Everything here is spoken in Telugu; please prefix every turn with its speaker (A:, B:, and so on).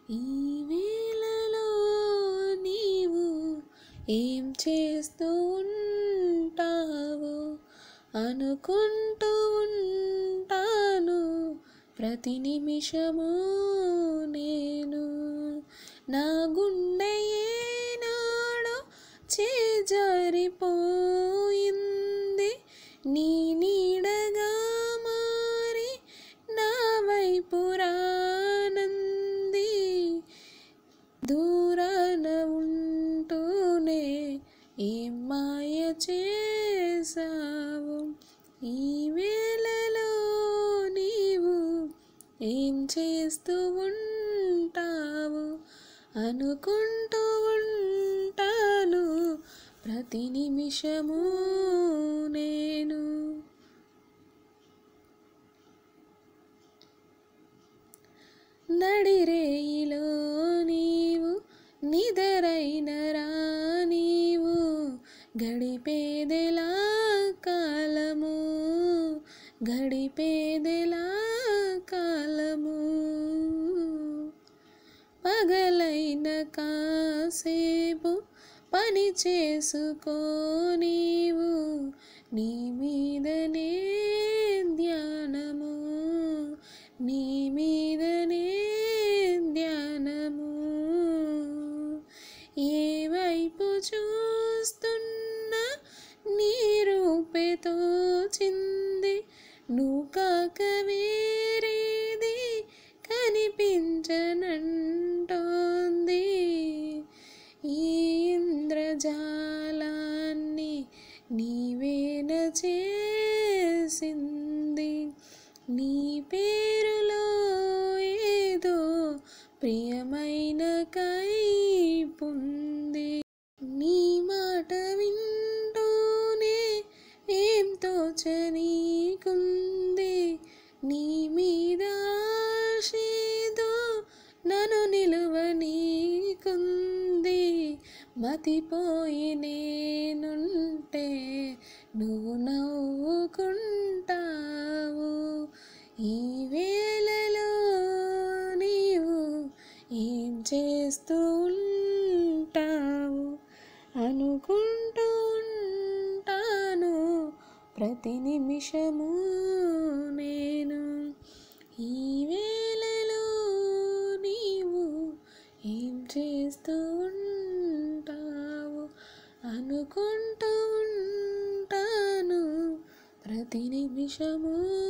A: ఈ వేళలో నీవు ఏం చేస్తూ ఉంటావు అనుకుంటూ ఉంటాను ప్రతి నిమిషము నేను నా గుండె ఏనాడో చేజారిపోయింది నీ నీడగా మారి నా వైపు రానంది దూరాన ఉంటూనే ఏం మాయ చేసావు ఈ వేళలో నీవు ఏం చేస్తూ ఉంటావు అనుకుంటూ ఉంటాను ప్రతి నిమిషము నేను నడిరేయిలో నీవు నిదరైన రా నీవు గడిపేదెలా కాలము గడిపేదెలా కాలము పగలైన కాసేపు పని చేసుకో నీవు నీ మీదనే ధ్యానము నీ మీదనే ధ్యానము ఏ వైపు చూస్తున్నా నీ రూపే తోచింది నువ్వు కాక వేరేది కనిపించనంటోంది ఈ ఇంద్రజాలాన్ని నీవేన చేసింది నీ పేరులో ఏదో ప్రియమైన కైపుంది నీ మాట వింటూనే ఏం తోచనీకుంది నీ మీద ఆశేదో నన్ను నిలువనీకుంది మతిపోయి నేనుంటే నువ్వు నవ్వుకుంటావు ఈ వేళలో నీవు ఏం చేస్తూ ఉంటావు అనుకుంటూ ఉంటాను ప్రతి నిమిషము నేను ఈ వేళలో నీవు ఏం చేస్తూ ఉంటావు అనుకుంటూ ఉంటాను ప్రతి నిమిషము